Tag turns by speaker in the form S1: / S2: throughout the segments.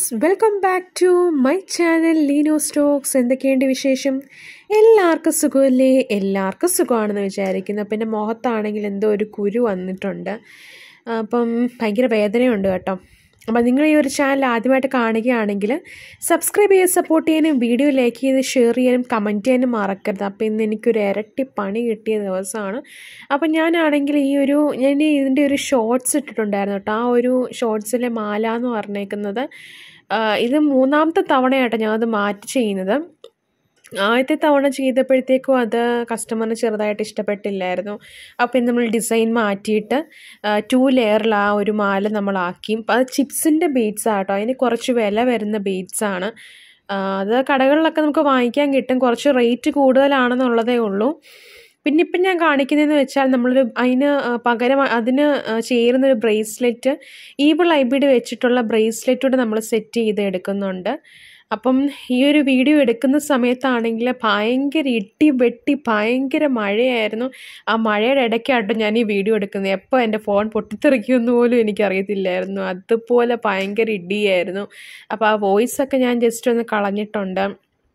S1: welcome back to my channel ലീനോ സ്റ്റോക്സ് എന്തൊക്കെയുണ്ട് വിശേഷം എല്ലാവർക്കും സുഖമല്ലേ എല്ലാവർക്കും സുഖമാണെന്ന് വിചാരിക്കുന്നു അപ്പം എൻ്റെ മുഖത്താണെങ്കിൽ എന്തോ ഒരു കുരു വന്നിട്ടുണ്ട് അപ്പം ഭയങ്കര വേദനയുണ്ട് കേട്ടോ അപ്പം നിങ്ങൾ ഈ ഒരു ചാനൽ ആദ്യമായിട്ട് കാണുകയാണെങ്കിൽ സബ്സ്ക്രൈബ് ചെയ്ത് സപ്പോർട്ട് ചെയ്യാനും വീഡിയോ ലൈക്ക് ചെയ്ത് ഷെയർ ചെയ്യാനും കമൻറ്റ് ചെയ്യാനും മറക്കരുത് അപ്പോൾ ഇന്ന് എനിക്കൊരു ഇരട്ടി പണി കിട്ടിയ ദിവസമാണ് അപ്പം ഞാനാണെങ്കിൽ ഈ ഒരു ഞാൻ ഇതിൻ്റെ ഒരു ഷോർട്സ് ഇട്ടിട്ടുണ്ടായിരുന്നു കേട്ടോ ആ ഒരു ഷോർട്സിലെ മാല എന്ന് പറഞ്ഞേക്കുന്നത് ആ, ഇത് മൂന്നാമത്തെ തവണയായിട്ട് ഞാനത് മാറ്റി ചെയ്യുന്നത് ആദ്യത്തെ തവണ ചെയ്തപ്പോഴത്തേക്കും അത് കസ്റ്റമറിന് ചെറുതായിട്ട് ഇഷ്ടപ്പെട്ടില്ലായിരുന്നു അപ്പോൾ ഇന്ന് നമ്മൾ ഡിസൈൻ മാറ്റിയിട്ട് ടു ലെയറിൽ ആ ഒരു മാല നമ്മളാക്കി അപ്പം അത് ചിപ്സിൻ്റെ ബീഡ്സ് ആട്ടോ അതിന് കുറച്ച് വില വരുന്ന ബീഡ്സ് ആണ് ആ, അത് കടകളിലൊക്കെ നമുക്ക് വാങ്ങിക്കാൻ കിട്ടും കുറച്ച് റേറ്റ് കൂടുതലാണെന്നുള്ളതേ ഉള്ളൂ പിന്നെ ഇപ്പം ഞാൻ കാണിക്കുന്നതെന്ന് വെച്ചാൽ നമ്മളൊരു അതിന് ആ, പകരം അതിന് ആ, ചേരുന്നൊരു ബ്രേസ്ലെറ്റ് ഈവിൾ ഐബിഡ് വെച്ചിട്ടുള്ള ബ്രേസ്ലെറ്റ് കൂടെ നമ്മൾ സെറ്റ് ചെയ്ത് എടുക്കുന്നുണ്ട് അപ്പം ഈ ഒരു വീഡിയോ എടുക്കുന്ന സമയത്താണെങ്കിൽ ഭയങ്കര ഇട്ടി വെട്ടി ഭയങ്കര മഴയായിരുന്നു ആ മഴയുടെ ഇടയ്ക്കാട്ടോ ഞാൻ ഈ വീഡിയോ എടുക്കുന്നത് എപ്പോൾ എൻ്റെ ഫോൺ പൊട്ടിത്തെറിക്കുമെന്ന് പോലും എനിക്കറിയത്തില്ലായിരുന്നു അതുപോലെ ഭയങ്കര ഇടിയായിരുന്നു അപ്പോൾ ആ വോയിസ് ഒക്കെ ഞാൻ ജസ്റ്റ് ഒന്ന് കളഞ്ഞിട്ടുണ്ട്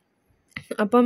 S1: അപ്പം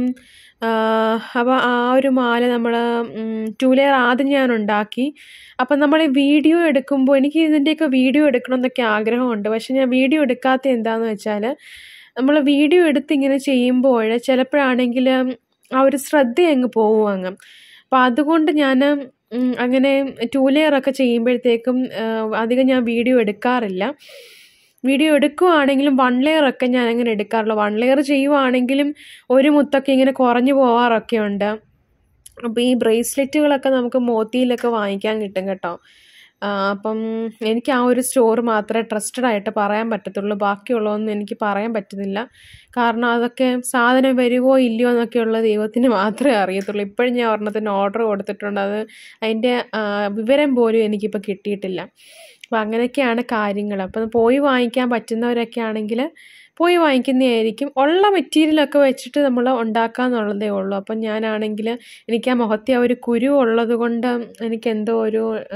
S1: അപ്പോൾ ആ ഒരു മാല നമ്മൾ ടു ലെയർ ആദ്യം ഞാൻ ഉണ്ടാക്കി അപ്പം നമ്മൾ ഈ വീഡിയോ എടുക്കുമ്പോൾ എനിക്ക് ഇതിൻ്റെയൊക്കെ വീഡിയോ എടുക്കണമെന്നൊക്കെ ആഗ്രഹമുണ്ട് പക്ഷെ ഞാൻ വീഡിയോ എടുക്കാത്ത എന്താണെന്ന് വെച്ചാൽ നമ്മൾ വീഡിയോ എടുത്ത് ഇങ്ങനെ ചെയ്യുമ്പോൾ ചിലപ്പോഴാണെങ്കിൽ ആ ഒരു ശ്രദ്ധ അങ്ങ് പോകും അങ്ങ് അപ്പം അതുകൊണ്ട് ഞാൻ ഉം, അങ്ങനെ ടു ലെയർ ഒക്കെ ചെയ്യുമ്പോഴത്തേക്കും ആ, അധികം ഞാൻ വീഡിയോ എടുക്കാറില്ല വീഡിയോ എടുക്കുവാണെങ്കിലും വൺ ലെയർ ഒക്കെ ഞാൻ അങ്ങനെ എടുക്കാറുള്ളൂ വൺ ലെയർ ചെയ്യുവാണെങ്കിലും ഒരു മുത്തൊക്കെ ഇങ്ങനെ കുറഞ്ഞു പോവാറൊക്കെ ഉണ്ട് അപ്പോൾ ഈ ബ്രേസ്ലെറ്റുകളൊക്കെ നമുക്ക് മോത്തിയിലൊക്കെ വാങ്ങിക്കാൻ കിട്ടും കേട്ടോ ആ, അപ്പം എനിക്ക് ആ ഒരു സ്റ്റോർ മാത്രമേ ട്രസ്റ്റഡ് ആയിട്ട് പറയാൻ പറ്റത്തുള്ളൂ ബാക്കിയുള്ളതൊന്നും എനിക്ക് പറയാൻ പറ്റുന്നില്ല കാരണം അതൊക്കെ സാധനം വരുമോ ഇല്ലയോ എന്നൊക്കെയുള്ള ദൈവത്തിന് മാത്രമേ അറിയത്തുള്ളൂ ഇപ്പോഴും ഞാൻ ഒരെണ്ണത്തിന് ഓർഡർ കൊടുത്തിട്ടുണ്ട് അത് അതിൻ്റെ ആ, വിവരം പോലും എനിക്കിപ്പോൾ കിട്ടിയിട്ടില്ല അപ്പോൾ അങ്ങനെയൊക്കെയാണ് കാര്യങ്ങൾ അപ്പം പോയി വാങ്ങിക്കാൻ പറ്റുന്നവരൊക്കെ ആണെങ്കിൽ പോയി വാങ്ങിക്കുന്നതായിരിക്കും ഉള്ള മെറ്റീരിയലൊക്കെ വെച്ചിട്ട് നമ്മൾ ഉണ്ടാക്കാന്നുള്ളതേ ഉള്ളൂ അപ്പം ഞാനാണെങ്കിൽ എനിക്ക് ആ മുഖത്തെ ആ ഒരു കുരു ഉള്ളത് കൊണ്ട് എനിക്ക് എന്തോ ഒരു ആ,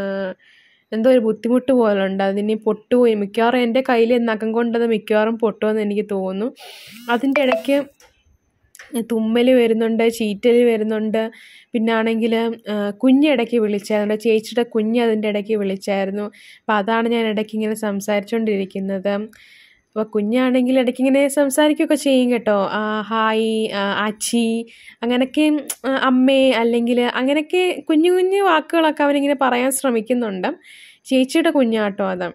S1: എന്തോ ഒരു ബുദ്ധിമുട്ട് പോലെ ഉണ്ട് അതിന് പൊട്ടുപോയി മിക്കവാറും എൻ്റെ കയ്യിൽ നഖം കൊണ്ടത് മിക്കവാറും പൊട്ടുമെന്ന് എനിക്ക് തോന്നുന്നു അതിൻ്റെ ഇടയ്ക്ക് തുമ്മൽ വരുന്നുണ്ട് ചീറ്റൽ വരുന്നുണ്ട് പിന്നെ ആണെങ്കിൽ കുഞ്ഞിടയ്ക്ക് വിളിച്ചായിരുന്നു ചേച്ചിയുടെ കുഞ്ഞ് അതിൻ്റെ ഇടയ്ക്ക് വിളിച്ചായിരുന്നു അപ്പോൾ അതാണ് ഞാൻ ഇടയ്ക്ക് ഇങ്ങനെ സംസാരിച്ചുകൊണ്ടിരിക്കുന്നത് അപ്പോൾ കുഞ്ഞാണെങ്കിൽ ഇടയ്ക്ക് ഇങ്ങനെ സംസാരിക്കുകയൊക്കെ ചെയ്യും കേട്ടോ ആ, ഹായ് ആ, അച്ചി അങ്ങനെയൊക്കെ ആ, അമ്മേ അല്ലെങ്കിൽ അങ്ങനെയൊക്കെ കുഞ്ഞു കുഞ്ഞു വാക്കുകളൊക്കെ അവനിങ്ങനെ പറയാൻ ശ്രമിക്കുന്നുണ്ട് ചേച്ചിയുടെ കുഞ്ഞാട്ടോ അത്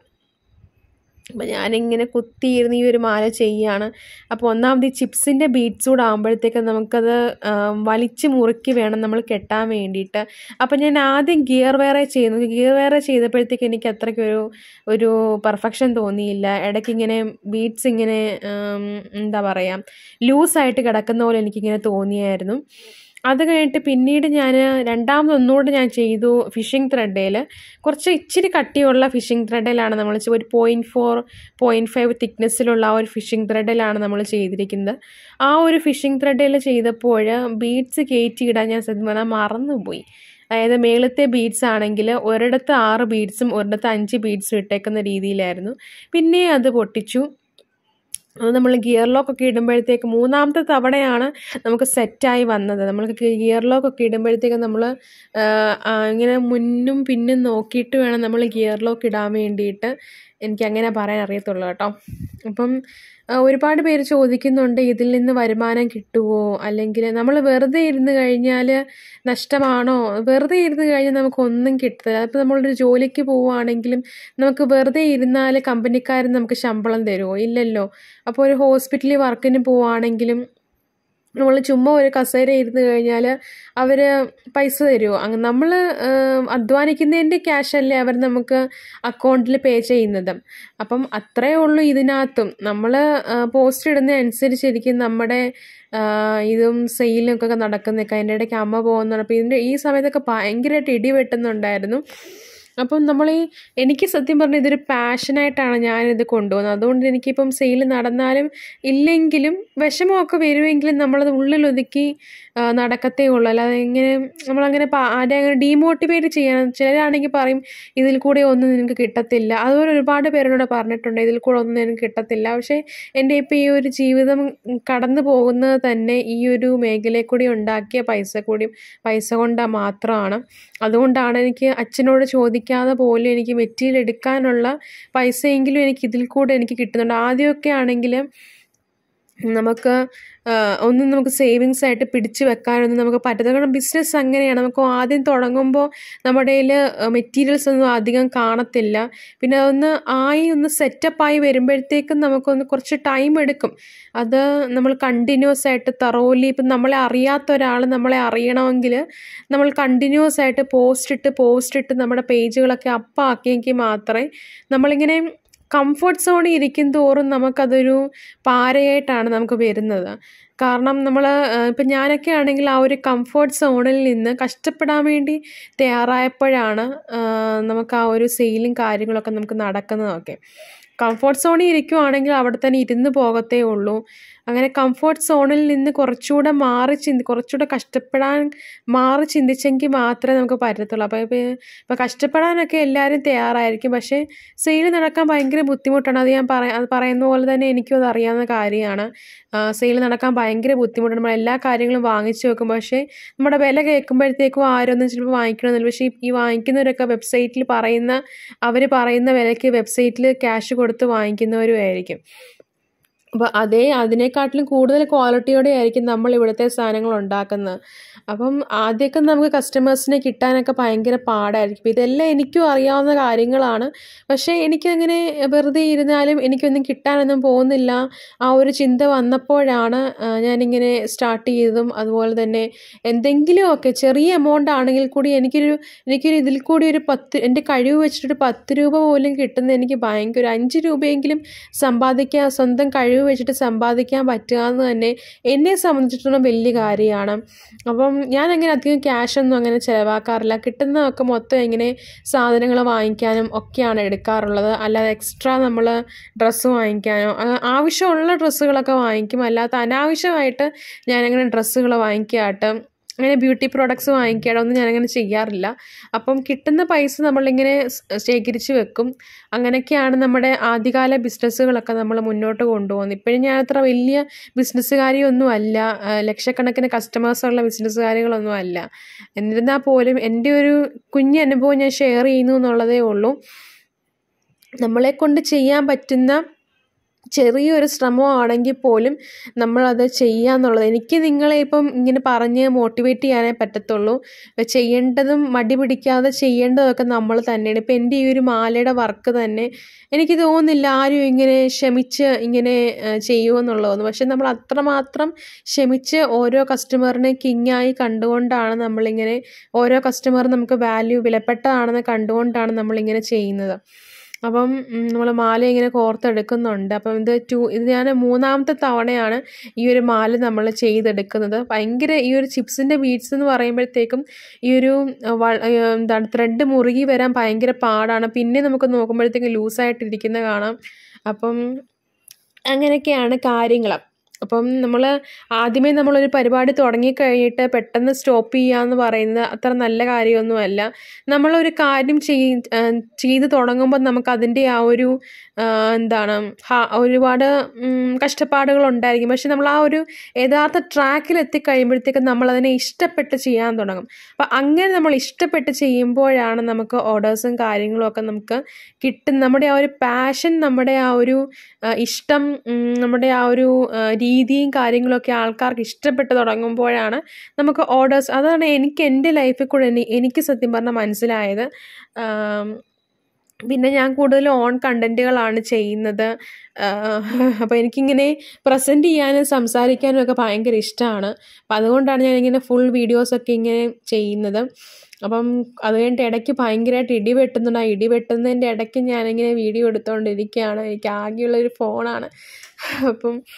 S1: അപ്പം ഞാനിങ്ങനെ കുത്തിയിരുന്ന് ഈ ഒരു മാല ചെയ്യാണ് അപ്പോൾ ഒന്നാമത് ഈ ചിപ്സിൻ്റെ ബീറ്റ്സ് കൂടെ ആകുമ്പോഴത്തേക്ക് നമുക്കത് ആ, വലിച്ച് മുറുക്കി വേണം നമ്മൾ കെട്ടാൻ വേണ്ടിയിട്ട് അപ്പം ഞാൻ ആദ്യം ഗിയർ വേറെ ചെയ്യുന്നു ഗിയർ വേറെ ചെയ്തപ്പോഴത്തേക്ക് എനിക്ക് അത്രയ്ക്കൊരു ഒരു പെർഫെക്ഷൻ തോന്നിയില്ല ഇടയ്ക്ക് ഇങ്ങനെ ബീറ്റ്സ് ഇങ്ങനെ ഉം, എന്താ പറയുക ലൂസായിട്ട് കിടക്കുന്ന പോലെ എനിക്കിങ്ങനെ തോന്നിയായിരുന്നു അത് കഴിഞ്ഞിട്ട് പിന്നീട് ഞാൻ രണ്ടാമത് ഒന്നുകൂടെ ഞാൻ ചെയ്തു ഫിഷിംഗ് ത്രെഡേൽ കുറച്ച് ഇച്ചിരി കട്ടിയുള്ള ഫിഷിംഗ് ത്രെഡിലാണ് നമ്മൾ ചെ- ഒരു പോയിൻറ്റ് ഫോർ പോയിൻറ്റ് ഫൈവ് തിക്നെസ്സിലുള്ള ആ ഒരു ഫിഷിംഗ് ത്രെഡിലാണ് നമ്മൾ ചെയ്തിരിക്കുന്നത് ആ ഒരു ഫിഷിംഗ് ത്രെഡിൽ ചെയ്തപ്പോൾ ബീഡ്സ് കയറ്റിയിടാൻ ഞാൻ സത്യം പറഞ്ഞാൽ മറന്നുപോയി അതായത് മേളത്തെ ബീഡ്സ് ആണെങ്കിൽ ഒരിടത്ത് ആറ് ബീഡ്സും ഒരിടത്ത് അഞ്ച് ബീഡ്സും ഇട്ടേക്കുന്ന രീതിയിലായിരുന്നു പിന്നെ അത് പൊട്ടിച്ചു അത് നമ്മൾ ഗിയർ ലോക്കൊക്കെ ഇടുമ്പോഴത്തേക്ക് മൂന്നാമത്തെ തവണയാണ് നമുക്ക് സെറ്റായി വന്നത് നമ്മൾക്ക് ഗിയർ ലോക്കൊക്കെ ഇടുമ്പോഴത്തേക്ക് നമ്മൾ ഇങ്ങനെ മുന്നും പിന്നും നോക്കിയിട്ട് വേണം നമ്മൾ ഗിയർ ലോക്ക് ഇടാൻ വേണ്ടിയിട്ട് എനിക്ക് അങ്ങനെ പറയാൻ അറിയത്തുള്ളൂ കേട്ടോ അപ്പം ആ, ഒരുപാട് പേര് ചോദിക്കുന്നുണ്ട് ഇതിൽ നിന്ന് വരുമാനം കിട്ടുമോ അല്ലെങ്കിൽ നമ്മൾ വെറുതെ ഇരുന്ന് കഴിഞ്ഞാൽ നഷ്ടമാണോ വെറുതെ ഇരുന്ന് കഴിഞ്ഞാൽ നമുക്കൊന്നും കിട്ടില്ല അപ്പോൾ നമ്മളൊരു ജോലിക്ക് പോവുകയാണെങ്കിലും നമുക്ക് വെറുതെ ഇരുന്നാൽ കമ്പനിക്കാരൻ നമുക്ക് ശമ്പളം തരുമോ ഇല്ലല്ലോ അപ്പോൾ ഒരു ഹോസ്പിറ്റലിൽ വർക്കിന് പോവുകയാണെങ്കിലും നമ്മൾ ചുമ്മാ ഒരു കസേര ഇരുന്ന് കഴിഞ്ഞാൽ അവർ പൈസ തരുമോ അങ്ങ് നമ്മൾ അധ്വാനിക്കുന്നതിൻ്റെ ക്യാഷല്ലേ അവർ നമുക്ക് അക്കൗണ്ടിൽ പേ ചെയ്യുന്നത് അപ്പം അത്രയേ ഉള്ളൂ ഇതിനകത്തും നമ്മൾ പോസ്റ്റ് ഇടുന്ന അനുസരിച്ചിരിക്കും നമ്മുടെ ആ, ഇതും സെയിലും ഒക്കെ നടക്കുന്നതൊക്കെ അതിൻ്റെ ഇടയ്ക്ക് അമ്മ പോകുന്നുണ്ട് അപ്പോൾ ഇതിൻ്റെ ഈ സമയത്തൊക്കെ ഭയങ്കരമായിട്ട് ഇടി വെട്ടുന്നുണ്ടായിരുന്നു അപ്പം നമ്മൾ ഈ എനിക്ക് സത്യം പറഞ്ഞാൽ ഇതൊരു പാഷനായിട്ടാണ് ഞാനിത് കൊണ്ടുപോകുന്നത് അതുകൊണ്ട് എനിക്കിപ്പം സെയിൽ നടന്നാലും ഇല്ലെങ്കിലും വിഷമമൊക്കെ വരുമെങ്കിലും നമ്മളത് ഉള്ളിലൊതുക്കി ആ, നടക്കത്തേ ഉള്ളൂ അല്ലാതെ ഇങ്ങനെ നമ്മളങ്ങനെ പ- ആരെ അങ്ങനെ ഡീമോട്ടിവേറ്റ് ചെയ്യാൻ ചിലരാണെങ്കിൽ പറയും ഇതിൽ കൂടെ ഒന്നും നിനക്ക് കിട്ടത്തില്ല അതുപോലെ ഒരുപാട് പേരോട് പറഞ്ഞിട്ടുണ്ട് ഇതിൽ കൂടെ ഒന്നും നിനക്ക് കിട്ടത്തില്ല പക്ഷേ എൻ്റെ ഇപ്പോൾ ഈ ഒരു ജീവിതം കടന്നു പോകുന്നത് തന്നെ ഈ ഒരു മേഖലയിൽ കൂടി ഉണ്ടാക്കിയ പൈസ കൂടി പൈസ കൊണ്ട് മാത്രമാണ് അതുകൊണ്ടാണ് എനിക്ക് അച്ഛനോട് ചോദിക്കാതെ പോലും എനിക്ക് മെറ്റീരിയൽ എടുക്കാനുള്ള പൈസയെങ്കിലും എനിക്ക് ഇതിൽ കൂടെ എനിക്ക് കിട്ടുന്നുണ്ട് ആദ്യമൊക്കെ ആണെങ്കിൽ നമുക്ക് ആ, ഒന്നും നമുക്ക് സേവിങ്സ് ആയിട്ട് പിടിച്ചു വെക്കാനൊന്നും നമുക്ക് പറ്റത്തില്ല കാരണം ബിസിനസ് അങ്ങനെയാണ് നമുക്ക് ആദ്യം തുടങ്ങുമ്പോൾ നമ്മുടെ കയ്യിൽ മെറ്റീരിയൽസ് ഒന്നും അധികം കാണത്തില്ല പിന്നെ അതൊന്ന് ആയി ഒന്ന് സെറ്റപ്പായി വരുമ്പോഴത്തേക്കും നമുക്കൊന്ന് കുറച്ച് ടൈം എടുക്കും അത് നമ്മൾ കണ്ടിന്യൂസ് ആയിട്ട് തറോലി ഇപ്പം നമ്മളെ അറിയാത്ത ഒരാൾ നമ്മളെ അറിയണമെങ്കിൽ നമ്മൾ കണ്ടിന്യൂസ് ആയിട്ട് പോസ്റ്റ് ഇട്ട് പോസ്റ്റ് ഇട്ട് നമ്മുടെ പേജുകളൊക്കെ അപ്പാക്കിയെങ്കിൽ മാത്രമേ നമ്മളിങ്ങനെ കംഫർട്ട് സോണിൽ ഇരിക്കും തോറും നമുക്കതൊരു പാരയായിട്ടാണ് നമുക്ക് വരുന്നത് കാരണം നമ്മൾ ഇപ്പം ഞാനൊക്കെ ആണെങ്കിൽ ആ ഒരു കംഫർട്ട് സോണിൽ നിന്ന് കഷ്ടപ്പെടാൻ വേണ്ടി തയ്യാറായപ്പോഴാണ് ആ, നമുക്ക് ആ ഒരു സെയിലും കാര്യങ്ങളൊക്കെ നമുക്ക് നടക്കുന്നതൊക്കെ കംഫർട്ട് സോണിൽ ഇരിക്കുവാണെങ്കിൽ അവിടെ തന്നെ ഇരുന്ന് പോകത്തേ ഉള്ളൂ അങ്ങനെ കംഫർട്ട് സോണിൽ നിന്ന് കുറച്ചുകൂടെ മാറി ചിന്തി കുറച്ചുകൂടെ കഷ്ടപ്പെടാൻ മാറി ചിന്തിച്ചെങ്കിൽ മാത്രമേ നമുക്ക് പറ്റത്തുള്ളൂ അപ്പോൾ ഇപ്പോൾ ഇപ്പോൾ കഷ്ടപ്പെടാനൊക്കെ എല്ലാവരും തയ്യാറായിരിക്കും പക്ഷേ സെയിൽ നടക്കാൻ ഭയങ്കര ബുദ്ധിമുട്ടാണ് അത് ഞാൻ പറയാ അത് പറയുന്ന പോലെ തന്നെ എനിക്കും അത് അറിയാവുന്ന കാര്യമാണ് സെയിൽ നടക്കാൻ ഭയങ്കര ബുദ്ധിമുട്ടാണ് നമ്മൾ എല്ലാ കാര്യങ്ങളും വാങ്ങിച്ചു വെക്കും പക്ഷേ നമ്മുടെ വില കേൾക്കുമ്പോഴത്തേക്കും ആരൊന്നും ചിലപ്പോൾ വാങ്ങിക്കണമെന്നില്ല പക്ഷേ ഈ- ഈ വാങ്ങിക്കുന്നവരൊക്കെ വെബ്സൈറ്റിൽ പറയുന്ന അവർ പറയുന്ന വിലയ്ക്ക് വെബ്സൈറ്റിൽ ക്യാഷ് കൊടുത്ത് വാങ്ങിക്കുന്നവരും ആയിരിക്കും അപ്പോൾ അതേ അതിനേക്കാട്ടിലും കൂടുതൽ ക്വാളിറ്റിയോടെ ആയിരിക്കും നമ്മൾ ഇവിടുത്തെ സാധനങ്ങൾ ഉണ്ടാക്കുന്നത് അപ്പം ആദ്യമൊക്കെ നമുക്ക് കസ്റ്റമേഴ്സിനെ കിട്ടാനൊക്കെ ഭയങ്കര പാടായിരിക്കും ഇപ്പം ഇതെല്ലാം എനിക്കും അറിയാവുന്ന കാര്യങ്ങളാണ് പക്ഷേ എനിക്കങ്ങനെ വെറുതെ ഇരുന്നാലും എനിക്കൊന്നും കിട്ടാനൊന്നും പോകുന്നില്ല ആ ഒരു ചിന്ത വന്നപ്പോഴാണ് ആ, ഞാനിങ്ങനെ സ്റ്റാർട്ട് ചെയ്തതും അതുപോലെ തന്നെ എന്തെങ്കിലുമൊക്കെ ചെറിയ എമൗണ്ട് ആണെങ്കിൽ കൂടി എനിക്കൊരു എനിക്കൊരു ഇതിൽ കൂടി ഒരു പത്ത് എൻ്റെ കഴിവ് വെച്ചിട്ടൊരു പത്ത് രൂപ പോലും കിട്ടുന്നത് എനിക്ക് ഭയങ്കര ഒരു അഞ്ച് രൂപയെങ്കിലും സമ്പാദിക്കാൻ സ്വന്തം കഴിവ് വെച്ചിട്ട് സമ്പാദിക്കാൻ പറ്റുക എന്ന് തന്നെ എന്നെ സംബന്ധിച്ചിടത്തോളം വലിയ കാര്യമാണ് അപ്പം ഞാൻ അങ്ങനെ അധികം ക്യാഷ് ഒന്നും അങ്ങനെ ചിലവാക്കാറില്ല കിട്ടുന്നതൊക്കെ മൊത്തം ഇങ്ങനെ സാധനങ്ങൾ വാങ്ങിക്കാനും ഒക്കെയാണ് എടുക്കാറുള്ളത് അല്ലാതെ എക്സ്ട്രാ നമ്മൾ ഡ്രസ്സ് വാങ്ങിക്കാനോ അങ്ങനെ ആവശ്യമുള്ള ഡ്രസ്സുകളൊക്കെ വാങ്ങിക്കും അല്ലാത്ത അനാവശ്യമായിട്ട് ഞാനങ്ങനെ ഡ്രസ്സുകൾ വാങ്ങിക്കാട്ട് അങ്ങനെ ബ്യൂട്ടി പ്രോഡക്ട്സ് വാങ്ങിക്കാനോ ഒന്നും ഞാനങ്ങനെ ചെയ്യാറില്ല അപ്പം കിട്ടുന്ന പൈസ നമ്മളിങ്ങനെ സ് ശേഖരിച്ച് വെക്കും അങ്ങനെയൊക്കെയാണ് നമ്മുടെ ആദ്യകാല ബിസിനസ്സുകളൊക്കെ നമ്മൾ മുന്നോട്ട് കൊണ്ടുപോകുന്നത് ഇപ്പോഴും ഞാൻ അത്ര വലിയ ബിസിനസ്സുകാരിയൊന്നും അല്ല ആ, ലക്ഷക്കണക്കിന് കസ്റ്റമേഴ്സുള്ള ബിസിനസ്സുകാരികളൊന്നും അല്ല എന്നിരുന്നാൽ പോലും എൻ്റെ ഒരു കുഞ്ഞ് അനുഭവം ഞാൻ ഷെയർ ചെയ്യുന്നു എന്നുള്ളതേ ഉള്ളൂ നമ്മളെ കൊണ്ട് ചെയ്യാൻ പറ്റുന്ന ചെറിയൊരു ശ്രമമാണെങ്കിൽ പോലും നമ്മളത് ചെയ്യുക എന്നുള്ളത് എനിക്ക് നിങ്ങളെ ഇപ്പം ഇങ്ങനെ പറഞ്ഞ് മോട്ടിവേറ്റ് ചെയ്യാനേ പറ്റത്തുള്ളൂ ചെയ്യേണ്ടതും മടി പിടിക്കാതെ ചെയ്യേണ്ടതൊക്കെ നമ്മൾ തന്നെയാണ് ഇപ്പം എൻ്റെ ഈ ഒരു മാലയുടെ വർക്ക് തന്നെ എനിക്ക് തോന്നുന്നില്ല ആരും ഇങ്ങനെ ക്ഷമിച്ച് ഇങ്ങനെ ഏഹ്, ചെയ്യുമെന്നുള്ളതൊന്നും പക്ഷെ നമ്മൾ അത്രമാത്രം ക്ഷമിച്ച് ഓരോ കസ്റ്റമറിനെ കിങ്ങായി കണ്ടുകൊണ്ടാണ് നമ്മളിങ്ങനെ ഓരോ കസ്റ്റമർ നമുക്ക് വാല്യൂ വിലപ്പെട്ടതാണെന്ന് കണ്ടുകൊണ്ടാണ് നമ്മളിങ്ങനെ ചെയ്യുന്നത് അപ്പം നമ്മൾ മാല ഇങ്ങനെ കോർത്തെടുക്കുന്നുണ്ട് അപ്പം ഇത് ടു ഇത് ഞാൻ മൂന്നാമത്തെ തവണയാണ് ഈ ഒരു മാല നമ്മൾ ചെയ്തെടുക്കുന്നത് ഭയങ്കര ഈ ഒരു ചിപ്സിൻ്റെ ബീഡ്സ് എന്ന് പറയുമ്പോഴത്തേക്കും ഈ ഒരു അഹ് വ- അഹ് എന്താണ് ത്രെഡ് മുറുകി വരാൻ ഭയങ്കര പാടാണ് പിന്നെ നമുക്ക് നോക്കുമ്പോഴത്തേക്കും ലൂസായിട്ടിരിക്കുന്ന കാണാം അപ്പം അങ്ങനെയൊക്കെയാണ് കാര്യങ്ങൾ അപ്പം നമ്മൾ ആദ്യമേ നമ്മളൊരു പരിപാടി തുടങ്ങിക്കഴിഞ്ഞിട്ട് പെട്ടെന്ന് സ്റ്റോപ്പ് ചെയ്യുക എന്ന് പറയുന്നത് അത്ര നല്ല കാര്യമൊന്നുമല്ല നമ്മളൊരു കാര്യം ചെയ് ആ, ചെയ്ത് തുടങ്ങുമ്പോൾ നമുക്ക് അതിൻ്റെ ആ ഒരു ആ, എന്താണ് ഹാ- ഒരുപാട് ഉം, കഷ്ടപ്പാടുകൾ ഉണ്ടായിരിക്കും പക്ഷെ നമ്മൾ ആ ഒരു യഥാർത്ഥ ട്രാക്കിൽ എത്തിക്കഴിയുമ്പോഴത്തേക്കും നമ്മളതിനെ ഇഷ്ടപ്പെട്ട് ചെയ്യാൻ തുടങ്ങും അപ്പം അങ്ങനെ നമ്മൾ ഇഷ്ടപ്പെട്ട് ചെയ്യുമ്പോഴാണ് നമുക്ക് ഓർഡേഴ്സും കാര്യങ്ങളും ഒക്കെ നമുക്ക് കിട്ടും നമ്മുടെ ആ ഒരു പാഷൻ നമ്മുടെ ആ ഒരു ആ, ഇഷ്ടം ഉം, നമ്മുടെ ആ ഒരു ആ, രീതിയും കാര്യങ്ങളൊക്കെ ആൾക്കാർക്ക് ഇഷ്ടപ്പെട്ട് തുടങ്ങുമ്പോഴാണ് നമുക്ക് ഓർഡേഴ്സ് അതാണ് എനിക്ക് എൻ്റെ ലൈഫിൽ കൂടെ എനി- എനിക്ക് സത്യം പറഞ്ഞാൽ മനസ്സിലായത് ആം, പിന്നെ ഞാൻ കൂടുതൽ ഓൺ കണ്ടൻറ്റുകളാണ് ചെയ്യുന്നത് അപ്പോൾ എനിക്കിങ്ങനെ പ്രസൻറ്റ് ചെയ്യാനും സംസാരിക്കാനും ഒക്കെ ഭയങ്കര ഇഷ്ടമാണ് അപ്പം അതുകൊണ്ടാണ് ഞാനിങ്ങനെ ഫുൾ വീഡിയോസൊക്കെ ഇങ്ങനെ ചെയ്യുന്നത് അപ്പം അത് കഴിഞ്ഞിട്ട് ഇടയ്ക്ക് ഭയങ്കരമായിട്ട് ഇടി വെട്ടുന്നുണ്ട് ആ ഇടി വെട്ടുന്നതിൻ്റെ ഇടയ്ക്ക് ഞാനിങ്ങനെ വീഡിയോ എടുത്തുകൊണ്ടിരിക്കുകയാണ് എനിക്ക് ആകെയുള്ളൊരു ഫോണാണ് അപ്പം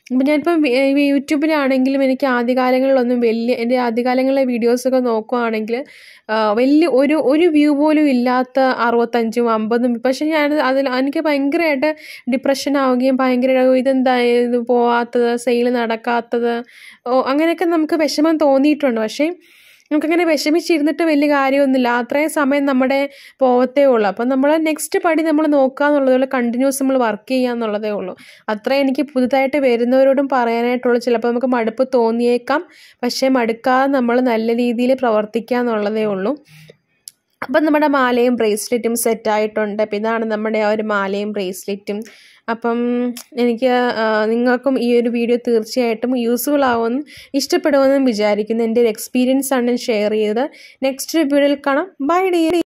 S1: അപ്പം ഞാനിപ്പം യൂട്യൂബിലാണെങ്കിലും എനിക്ക് ആദ്യകാലങ്ങളിലൊന്നും വലിയ എൻ്റെ ആദ്യകാലങ്ങളിലെ വീഡിയോസൊക്കെ നോക്കുവാണെങ്കിൽ വലിയ ഒരു ഒരു വ്യൂ പോലും ഇല്ലാത്ത അറുപത്തഞ്ചും അമ്പതും പക്ഷേ ഞാൻ അതിൽ എനിക്ക് ഭയങ്കരമായിട്ട് ഡിപ്രഷൻ ആവുകയും ഭയങ്കര ഇതെന്താ ഇത് പോവാത്തത് സെയിൽ നടക്കാത്തത് ഓ അങ്ങനെയൊക്കെ നമുക്ക് വിഷമം തോന്നിയിട്ടുണ്ട് പക്ഷേ നമുക്കങ്ങനെ വിഷമിച്ചിരുന്നിട്ട് വലിയ കാര്യമൊന്നുമില്ല അത്രയും സമയം നമ്മുടെ പോവത്തേ ഉള്ളൂ അപ്പം നമ്മൾ നെക്സ്റ്റ് പടി നമ്മൾ നോക്കുക എന്നുള്ളതേ ഉള്ളൂ കണ്ടിന്യൂസ് നമ്മൾ വർക്ക് ചെയ്യുക എന്നുള്ളതേ ഉള്ളൂ അത്രേ എനിക്ക് പുതുതായിട്ട് വരുന്നവരോടും പറയാനായിട്ടുള്ളൂ ചിലപ്പോൾ നമുക്ക് മടുപ്പ് തോന്നിയേക്കാം പക്ഷേ മടുക്കാതെ നമ്മൾ നല്ല രീതിയിൽ പ്രവർത്തിക്കുക എന്നുള്ളതേ ഉള്ളൂ അപ്പം നമ്മുടെ മാലയും ബ്രേസ്ലെറ്റും സെറ്റായിട്ടുണ്ട് അപ്പം ഇതാണ് നമ്മുടെ ആ ഒരു മാലയും ബ്രേസ്ലെറ്റും അപ്പം എനിക്ക് നിങ്ങൾക്കും ഈ ഒരു വീഡിയോ തീർച്ചയായിട്ടും യൂസ്ഫുൾ ആവുമെന്നും ഇഷ്ടപ്പെടുമെന്നും വിചാരിക്കുന്നു എൻ്റെ ഒരു എക്സ്പീരിയൻസ് ആണ് ഞാൻ ഷെയർ ചെയ്തത് നെക്സ്റ്റ് വീഡിയോയിൽ കാണാം ബൈ ഡി